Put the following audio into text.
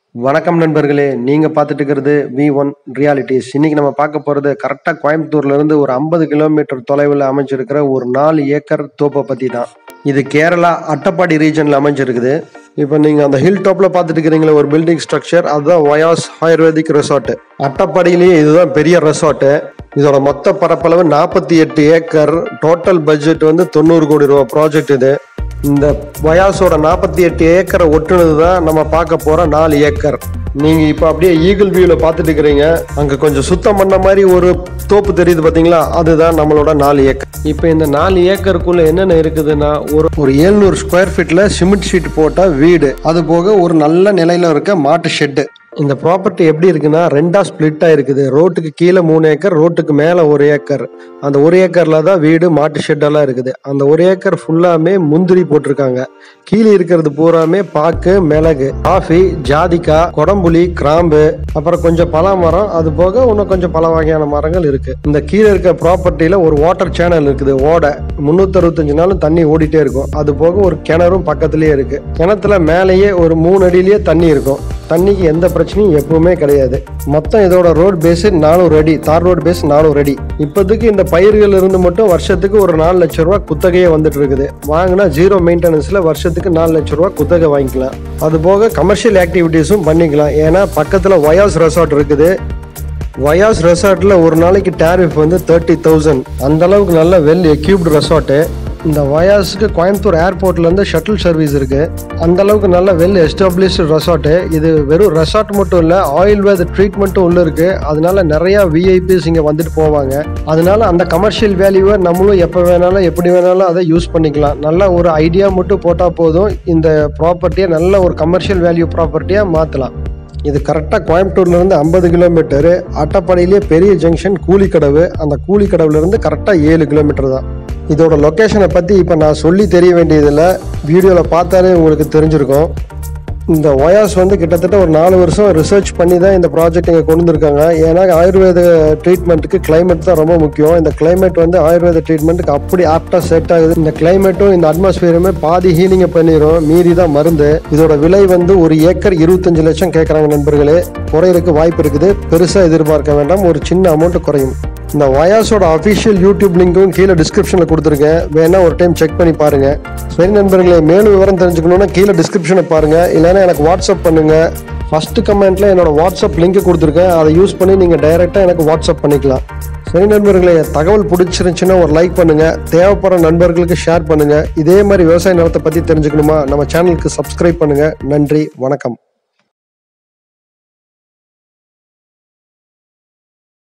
வணக்கம் நண்பர்களே நீங்க பார்த்துட்டு இருக்கிறது வி ஒன் ரியாலிட்டிஸ் இன்னைக்கு நம்ம பார்க்க போறது கரெக்டா கோயம்புத்தூர்ல இருந்து ஒரு ஐம்பது கிலோமீட்டர் தொலைவில் அமைஞ்சிருக்கிற ஒரு நாலு ஏக்கர் தோப்பை பத்தி தான் இது கேரளா அட்டப்பாடி ரீஜன்ல அமைஞ்சிருக்குது இப்போ நீங்க அந்த ஹில் டாப்ல பார்த்துட்டு இருக்கிறீங்களா ஒரு பில்டிங் ஸ்ட்ரக்சர் அதுதான் வயாஸ் ஆயுர்வேதிக் ரெசார்ட் அட்டப்பாடியிலேயே இதுதான் பெரிய ரெசார்ட் இதோட மொத்த பரப்பளவு நாற்பத்தி எட்டு ஏக்கர் டோட்டல் பட்ஜெட் வந்து தொண்ணூறு கோடி ரூபா ப்ராஜெக்ட் இது இந்த வயாஸோட நாற்பத்தி எட்டு ஏக்கரை ஒட்டுனது தான் நம்ம பார்க்க போற நாலு ஏக்கர் நீங்க இப்ப அப்படியே ஈகிள் வியூல பார்த்துட்டு இருக்கிறீங்க அங்க கொஞ்சம் சுத்தம் பண்ண மாதிரி ஒரு தோப்பு தெரியுது பாத்தீங்களா அதுதான் நம்மளோட நாலு ஏக்கர் இப்ப இந்த நாலு ஏக்கருக்குள்ள என்னென்ன இருக்குதுன்னா ஒரு ஒரு எழுநூறு ஸ்கொயர் ஃபீட்ல சிமெண்ட் ஷீட் போட்ட வீடு அது போக ஒரு நல்ல நிலையில இருக்க மாட்டு ஷெட்டு இந்த ப்ராப்பர்ட்டி எப்படி இருக்குன்னா ரெண்டா ஸ்பிளிட் ஆயிருக்குது ரோட்டுக்கு கீழே மூணு ஏக்கர் ரோட்டுக்கு மேல ஒரு ஏக்கர் அந்த ஒரு ஏக்கர்ல தான் வீடு மாட்டு ஷெட் எல்லாம் இருக்குது அந்த ஒரு ஏக்கர் ஃபுல்லாமே முந்திரி போட்டிருக்காங்க கீழே இருக்கிறது பூராமே பாக்கு மிளகு காஃபி ஜாதிக்காய் கொடம்புளி கிராம்பு அப்புறம் கொஞ்சம் பலா மரம் அது போக இன்னும் கொஞ்சம் பல வகையான மரங்கள் இருக்கு இந்த கீழே இருக்க ப்ராப்பர்ட்டியில ஒரு வாட்டர் சேனல் இருக்குது ஓடை முன்னூத்தி அறுபத்தஞ்சு நாளும் தண்ணி ஓடிட்டே இருக்கும் அது போக ஒரு கிணறும் பக்கத்துலயே இருக்கு கிணத்துல மேலேயே ஒரு மூணு அடியிலேயே தண்ணி இருக்கும் தண்ணிக்கு எந்த பிரச்சனையும் எப்பவுமே கிடையாது மொத்தம் இதோட ரோட் பேஸ் நானூறு அடி தார் ரோட் பேஸ் நானூறு அடி இப்போதைக்கு இந்த பயிர்கள் இருந்து மட்டும் வருஷத்துக்கு ஒரு நாலு லட்ச ரூபா குத்தகையே வந்துட்டு இருக்குது வாங்கினா ஜீரோ மெயின்டெனன்ஸ்ல வருஷத்துக்கு நாலு லட்ச ரூபா குத்தகை வாங்கிக்கலாம் அது போக கமர்ஷியல் ஆக்டிவிட்டீஸும் பண்ணிக்கலாம் ஏன்னா பக்கத்துல வயாஸ் ரெசார்ட் இருக்குது வயாஸ் ரெசார்ட்ல ஒரு நாளைக்கு டேரிஃப் வந்து தேர்ட்டி தௌசண்ட் அந்த அளவுக்கு நல்ல வெல் எக்யூப்டு ரெசார்ட்டு இந்த வயாஸுக்கு கோயம்புத்தூர் ஏர்போர்ட்ல இருந்து ஷட்டில் சர்வீஸ் இருக்கு அந்த அளவுக்கு நல்ல வெல் எஸ்டாப்ளிஷ்டு ரெசார்ட்டு இது வெறும் ரெசார்ட் மட்டும் இல்ல ஆயுர்வேத ட்ரீட்மெண்ட்டும் உள்ள இருக்கு அதனால நிறைய விஐபிஸ் இங்க வந்துட்டு போவாங்க அதனால அந்த கமர்ஷியல் வேல்யூவை நம்மளும் எப்போ வேணாலும் எப்படி வேணாலும் அதை யூஸ் பண்ணிக்கலாம் நல்ல ஒரு ஐடியா மட்டும் போட்டால் போதும் இந்த ப்ராப்பர்ட்டியை நல்ல ஒரு கமர்ஷியல் வேல்யூ ப்ராப்பர்ட்டியாக மாற்றலாம் இது கரெக்டாக கோயம்புத்தூர்லேருந்து ஐம்பது கிலோமீட்டரு அட்டப்பாடியிலே பெரிய ஜங்ஷன் கூலிக்கடவு அந்த கூலிக்கடவுலேருந்து கரெக்டாக ஏழு கிலோமீட்டர் தான் இதோட லொக்கேஷனை பற்றி இப்போ நான் சொல்லி தெரிய வேண்டியதில்லை வீடியோவில் பார்த்தாலே உங்களுக்கு தெரிஞ்சிருக்கும் இந்த ஒயாஸ் வந்து கிட்டத்தட்ட ஒரு நாலு வருஷம் ரிசர்ச் பண்ணி தான் இந்த ப்ராஜெக்ட் இங்கே கொண்டு வந்திருக்காங்க ஏன்னா ஆயுர்வேத ட்ரீட்மெண்ட்டுக்கு climate தான் ரொம்ப முக்கியம் இந்த climate வந்து ஆயுர்வேத ட்ரீட்மெண்ட்டுக்கு அப்படி ஆப்டாக செட் ஆகுது இந்த கிளைமேட்டும் இந்த அட்மாஸ்பியருமே பாதி ஹீலிங்கை பண்ணிடும் மீறி தான் மருந்து இதோட விலை வந்து ஒரு ஏக்கர் இருபத்தஞ்சு லட்சம் கேட்குறாங்க நண்பர்களே குறையிறதுக்கு வாய்ப்பு இருக்குது பெருசாக எதிர்பார்க்க வேண்டாம் ஒரு சின்ன அமௌண்ட் குறையும் இந்த வயாஸோட அஃபிஷியல் யூடியூப் லிங்க்கும் கீழே டிஸ்கிரிப்ஷனில் கொடுத்துருக்கேன் வேணா ஒரு டைம் செக் பண்ணி பாருங்க சரி நண்பர்களே மேலும் விவரம் தெரிஞ்சுக்கணும்னா கீழே டிஸ்கிரிப்ஷனை பாருங்க இல்லைன்னா எனக்கு வாட்ஸ்அப் பண்ணுங்க ஃபர்ஸ்ட் கமெண்ட்ல என்னோட வாட்ஸ்அப் லிங்க் கொடுத்துருக்கேன் அதை யூஸ் பண்ணி நீங்க டைரெக்டாக எனக்கு வாட்ஸ்அப் பண்ணிக்கலாம் சரி நண்பர்களே தகவல் பிடிச்சிருந்துச்சுன்னா ஒரு லைக் பண்ணுங்க தேவைப்படுற நண்பர்களுக்கு ஷேர் பண்ணுங்க இதே மாதிரி விவசாய நிலத்தை பத்தி தெரிஞ்சுக்கணுமா நம்ம சேனலுக்கு சப்ஸ்கிரைப் பண்ணுங்க நன்றி வணக்கம்